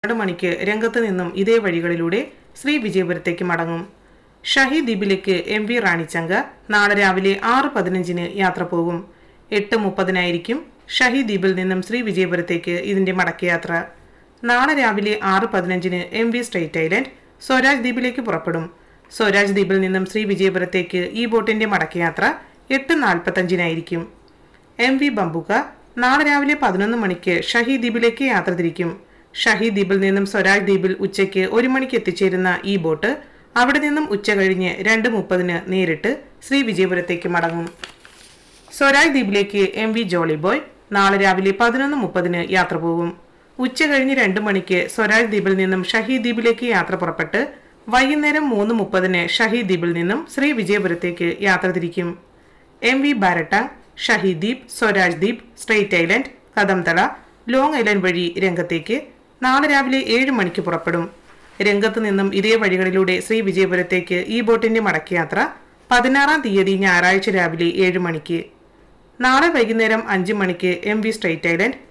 പന്ത്രണ്ട് മണിക്ക് രംഗത്ത് നിന്നും ഇതേ വഴികളിലൂടെ ശ്രീ വിജയപുരത്തേക്ക് മടങ്ങും ഷഹി ദ്വീപിലേക്ക് എം വി റാണിച്ചങ്ക നാളെ രാവിലെ ആറ് പതിനഞ്ചിന് യാത്ര പോകും എട്ട് മുപ്പതിനായിരിക്കും ഷഹി ദ്വീപിൽ നിന്നും ശ്രീ വിജയപുരത്തേക്ക് ഇതിന്റെ മടക്കയാത്ര നാളെ രാവിലെ ആറ് പതിനഞ്ചിന് M V Strait Island Swaraj ദ്വീപിലേക്ക് പുറപ്പെടും സ്വരാജ് ദ്വീപിൽ നിന്നും ശ്രീ വിജയപുരത്തേക്ക് ഈ ബോട്ടിന്റെ മടക്കയാത്ര എട്ട് നാൽപ്പത്തഞ്ചിനായിരിക്കും എം വി ബംബുക നാളെ രാവിലെ പതിനൊന്ന് മണിക്ക് ഷഹി ദ്വീപിലേക്ക് യാത്ര തിരിക്കും ഷഹി ദ്വീപിൽ നിന്നും സ്വരാജ് ദ്വീപിൽ ഉച്ചയ്ക്ക് ഒരു മണിക്ക് എത്തിച്ചേരുന്ന ഈ ബോട്ട് അവിടെ നിന്നും ഉച്ച കഴിഞ്ഞ് രണ്ട് മുപ്പതിന് നേരിട്ട് ശ്രീ വിജയപുരത്തേക്ക് മടങ്ങും സ്വരാജ് ദ്വീപിലേക്ക് എം വി ജോളി ബോയ് നാളെ രാവിലെ പതിനൊന്ന് മുപ്പതിന് യാത്ര പോകും ഉച്ച കഴിഞ്ഞ് രണ്ട് മണിക്ക് സ്വരാജ് ദ്വീപിൽ നിന്നും ഷഹീദ് ദ്വീപിലേക്ക് യാത്ര പുറപ്പെട്ട് വൈകുന്നേരം മൂന്ന് മുപ്പതിന് ഷഹീദ് ദ്വീപിൽ നിന്നും ശ്രീ വിജയപുരത്തേക്ക് യാത്ര തിരിക്കും M V Baratang Shaheed Dweep Swaraj Dweep Strait Island Kadamtala Long Island വഴി രംഗത്തേക്ക് നാളെ രാവിലെ ഏഴ് മണിക്ക് പുറപ്പെടും രംഗത്ത് നിന്നും ഇതേ വഴികളിലൂടെ ശ്രീ വിജയപുരത്തേക്ക് ഈ ബോട്ടിന്റെ മടക്കയാത്ര പതിനാറാം തീയതി ഞായറാഴ്ച രാവിലെ ഏഴ് മണിക്ക് നാളെ വൈകുന്നേരം അഞ്ച് മണിക്ക് എം വി സ്ട്രേറ്റ് ഐലൻഡ്